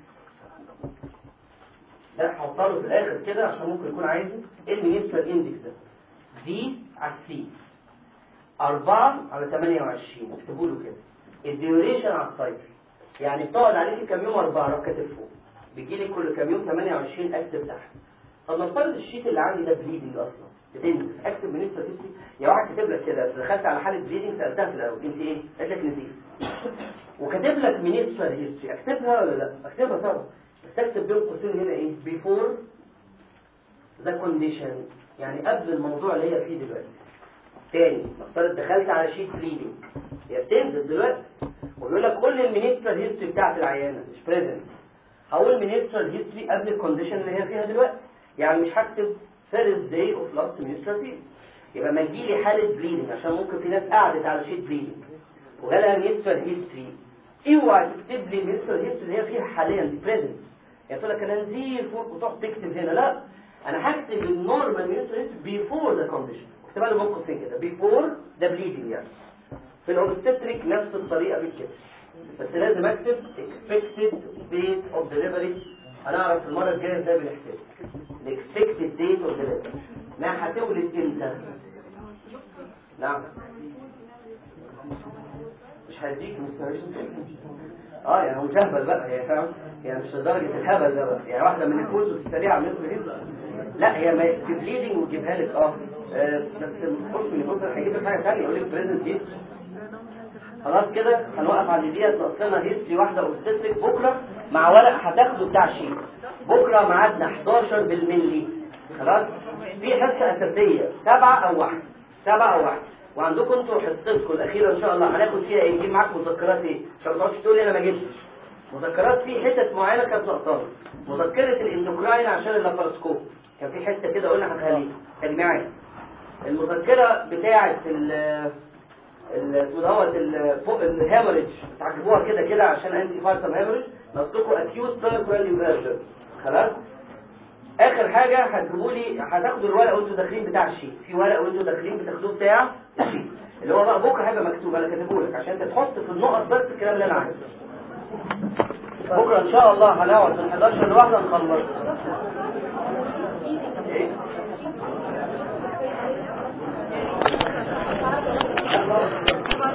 ده هحطه له في الاخر كده عشان ممكن يكون عايزه ايه المنسترال اندكس ده دي على السي 4 على 28 اكتبوا له كده الديوريشن على السايكل يعني بتقعد عليك كام يوم 4 روح كاتب فوق بيجي لي كل كام يوم 28 اكتب تحت طب نفترض الشيت اللي عندي ده بليدنج اصلا بتنزل اكتب منستر هيستوري يا واحد كاتب لك كده دخلت على حاله بليدنج سالتها في الاول انت ايه؟ قالت لك نزيف وكاتب لك منستر هيستوري اكتبها ولا لا؟ اكتبها طبعا بس اكتب بين قوسين هنا ايه؟ بيفور ذا كونديشن يعني قبل الموضوع اللي هي فيه دلوقتي تاني نفترض دخلت على شيت بليدنج هي بتنزل دلوقتي ويقول لك كل المينسترال هيستوري بتاعت العيانه مش بريزنت هقول مينسترال هيستوري قبل الكونديشن اللي هي فيها دلوقتي يعني مش هكتب فيرست داي اوف لاست منسترال بيريد يبقى ما تجيلي حاله بليدنج عشان ممكن في ناس قعدت على شيت بليدنج وجالها منسترال هيستوري اوعى تكتب لي منسترال هيستوري اللي هي فيها حاليا دي بريزنت يعني تقول لك انا نزيف وتقعد تكتب هنا لا انا هكتب النورمال منسترال هيستوري بيفور ذا كونديشن اكتبها له بين قوسين كده بيفور ذا بليدنج يعني في الاوبستريك نفس الطريقه بالكده بس لازم اكتب expected date of delivery هنعرف المره الجايه ازاي بنحسب expected date of delivery ما هتولد امتى نعم مش هديك مستويشن اه يعني هو مش هبل بقى هي فاهم يعني مش لدرجه الهبل ده بقى يعني واحده من الفوز وتستريع على مثل هيز لا هي ما تجيب ليدنج وتجيبها لك اه آه، بس الفوز من الفوز هيجيب لك حاجه ثانيه يقول لك بريزنت هيستوري خلاص كده هنوقف عند ديت ناقص لنا هيستري واحده اوبستريك بكره مع ورق هتاخده بتاع شيء بكره ميعادنا 11 بالملي خلاص في حصه اساسيه سبعه او واحده سبعه او واحده وعندكم انتوا حصتكم الاخيره ان شاء الله هناخد فيها ايه نجيب معاكم مذكرات ايه عشان ما تقعدش تقول لي انا ما جبتش مذكرات في حتت معينه كانت ناقصانا مذكره الاندوكراين عشان اللاباراسكوب كان في حته كده قلنا هنخليها كان معايا المذكره بتاعه ال ال- اسمه دوت ال- فوق الهيموريدج تعجبوها كده كده عشان انتي فارتم هيموريدج ناقصكم اكيوت بيركورال انفيرجن خلاص اخر حاجه هتجيبوا لي هتاخدوا الورق وانتوا داخلين بتاع الشيت في ورق وانتوا داخلين بتاخدوه بتاع الشيت اللي هو بقى بكره هيبقى مكتوب انا كاتبه لك عشان انت تحط في النقط بس الكلام اللي انا عايزه بكره ان شاء الله هنقعد من 11 لواحده نخلص